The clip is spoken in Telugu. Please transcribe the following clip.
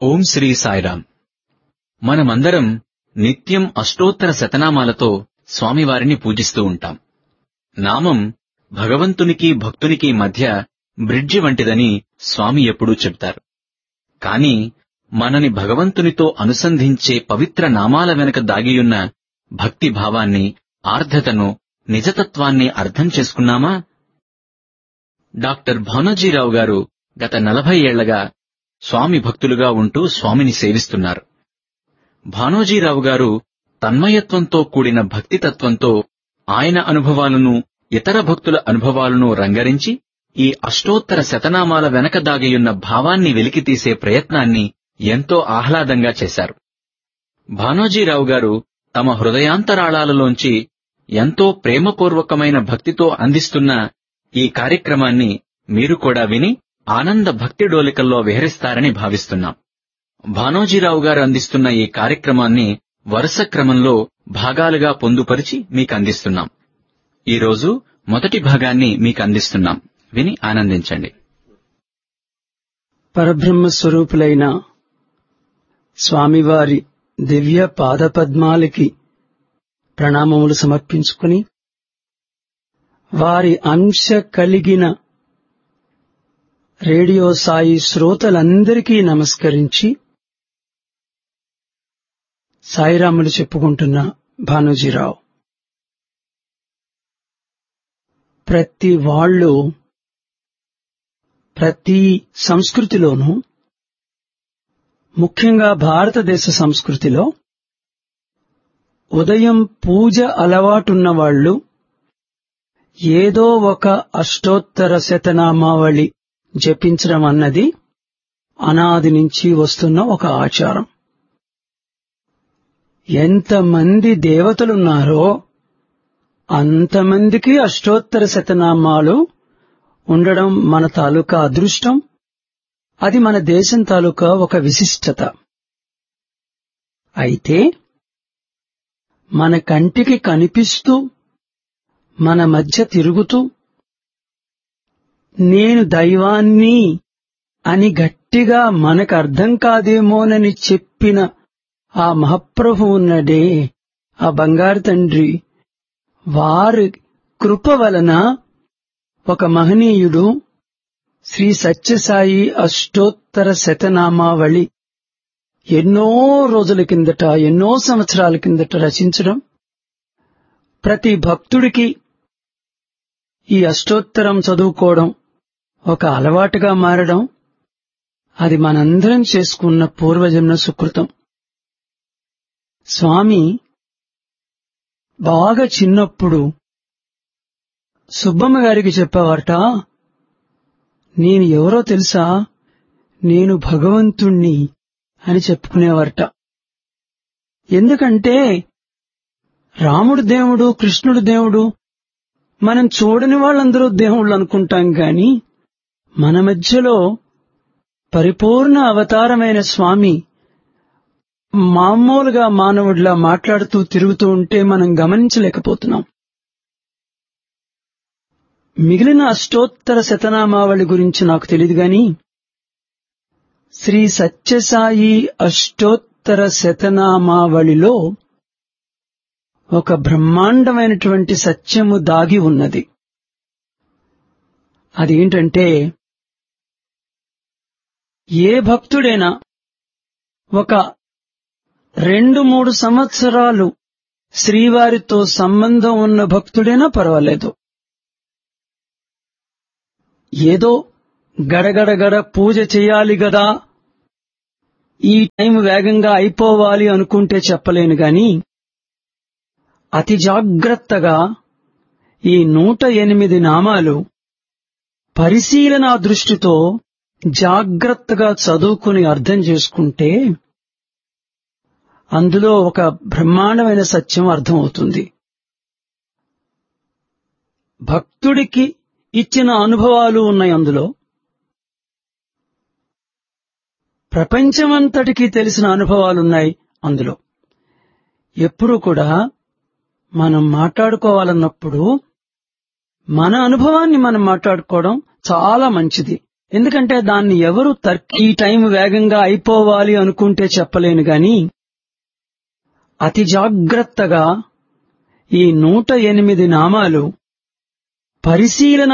ఓం శ్రీ సాయిరామ్ మనమందరం నిత్యం అష్టోత్తర శతనామాలతో స్వామివారిని పూజిస్తూ ఉంటాం నామం భగవంతునికి భక్తునికి మధ్య బ్రిడ్జి వంటిదని స్వామి ఎప్పుడూ చెప్తారు కాని మనని భగవంతునితో అనుసంధించే పవిత్ర నామాల వెనుక దాగియున్న భక్తి భావాన్ని ఆర్ధతను నిజతత్వాన్ని అర్థం చేసుకున్నామా డాక్టర్ భానోజీరావు గారు గత నలభై ఏళ్లగా స్వామి భక్తులుగా ఉంటూ స్వామిని సేవిస్తున్నారు భానోజీరావు గారు తన్మయత్వంతో కూడిన భక్తితత్వంతో ఆయన అనుభవాలను ఇతర భక్తుల అనుభవాలను రంగరించి ఈ అష్టోత్తర శతనామాల వెనక దాగియున్న భావాన్ని వెలికితీసే ప్రయత్నాన్ని ఎంతో ఆహ్లాదంగా చేశారు భానోజీరావు గారు తమ హృదయాంతరాళాలలోంచి ఎంతో ప్రేమపూర్వకమైన భక్తితో అందిస్తున్న ఈ కార్యక్రమాన్ని మీరు కూడా విని ఆనంద భక్తి డోలికల్లో విహరిస్తారని భావిస్తున్నాం భానోజీరావు గారు అందిస్తున్న ఈ కార్యక్రమాన్ని వరుస క్రమంలో భాగాలుగా పొందుపరిచి మీకు అందిస్తున్నాం ఈరోజు మొదటి భాగాన్ని మీకు అందిస్తున్నాం విని ఆనందించండి పరబ్రహ్మ స్వరూపులైన స్వామివారి దివ్య పాదపద్మాలకి ప్రణామములు సమర్పించుకుని వారి అంశ కలిగిన రేడియో సాయి శ్రోతలందరికీ నమస్కరించి సాయిరాములు చెప్పుకుంటున్న భానుజీరావు ప్రతి వాళ్ళు ప్రతి సంస్కృతిలోనూ ముఖ్యంగా భారతదేశ సంస్కృతిలో ఉదయం పూజ అలవాటున్న వాళ్ళు ఏదో ఒక అష్టోత్తర శతనామావళి జపించడం అన్నది అనాది నుంచి వస్తున్న ఒక ఆచారం ఎంతమంది దేవతలున్నారో అంతమందికి అష్టోత్తర శతనామాలు ఉండడం మన తాలూకా అదృష్టం అది మన దేశం తాలూకా ఒక విశిష్టత అయితే మన కంటికి కనిపిస్తూ మన మధ్య తిరుగుతూ నేను దైవాన్ని అని గట్టిగా మనకు అర్థం కాదేమోనని చెప్పిన ఆ మహాప్రభు ఉన్నడే ఆ బంగారు తండ్రి వారి కృప వలన ఒక మహనీయుడు శ్రీ సత్యసాయి అష్టోత్తర శతనామావళి ఎన్నో రోజుల కిందట ఎన్నో సంవత్సరాల కిందట రచించడం ప్రతి భక్తుడికి ఈ అష్టోత్తరం చదువుకోవడం ఒక అలవాటుగా మారడం అది మనందరం చేసుకున్న పూర్వజన్మ సుకృతం స్వామి బాగా చిన్నప్పుడు సుబ్బమ్మ గారికి చెప్పేవారట నేను ఎవరో తెలుసా నేను భగవంతుణ్ణి అని చెప్పుకునేవారట ఎందుకంటే రాముడు దేవుడు కృష్ణుడు దేవుడు మనం చూడని వాళ్ళందరూ దేవుళ్ళు అనుకుంటాం గాని మన మధ్యలో పరిపూర్ణ అవతారమైన స్వామి మామూలుగా మానవుడిలా మాట్లాడుతూ తిరుగుతూ ఉంటే మనం గమనించలేకపోతున్నాం మిగిలిన అష్టోత్తర శతనామావళి గురించి నాకు తెలియదు గాని శ్రీ సత్యసాయి అష్టోత్తర శతనామావళిలో ఒక బ్రహ్మాండమైనటువంటి సత్యము దాగి ఉన్నది అదేంటంటే ఏ భక్తుడైనా ఒక రెండు మూడు సంవత్సరాలు శ్రీవారితో సంబంధం ఉన్న భక్తుడైనా పర్వాలేదు ఏదో గడగడగడ పూజ చేయాలి గదా ఈ టైం వేగంగా అయిపోవాలి అనుకుంటే చెప్పలేను గాని అతి జాగ్రత్తగా ఈ నూట ఎనిమిది నామాలు పరిశీలన దృష్టితో జాగ్రత్తగా చదువుకుని అర్థం చేసుకుంటే అందులో ఒక బ్రహ్మాండమైన సత్యం అర్థమవుతుంది భక్తుడికి ఇచ్చిన అనుభవాలు ఉన్నాయి అందులో ప్రపంచమంతటికీ తెలిసిన అనుభవాలున్నాయి అందులో ఎప్పుడూ కూడా మనం మాట్లాడుకోవాలన్నప్పుడు మన అనుభవాన్ని మనం మాట్లాడుకోవడం చాలా మంచిది ఎందుకంటే దాన్ని ఎవరు తర్క్ ఈ టైం వేగంగా అయిపోవాలి అనుకుంటే చెప్పలేను గాని అతి జాగ్రత్తగా ఈ నూట ఎనిమిది నామాలు పరిశీలన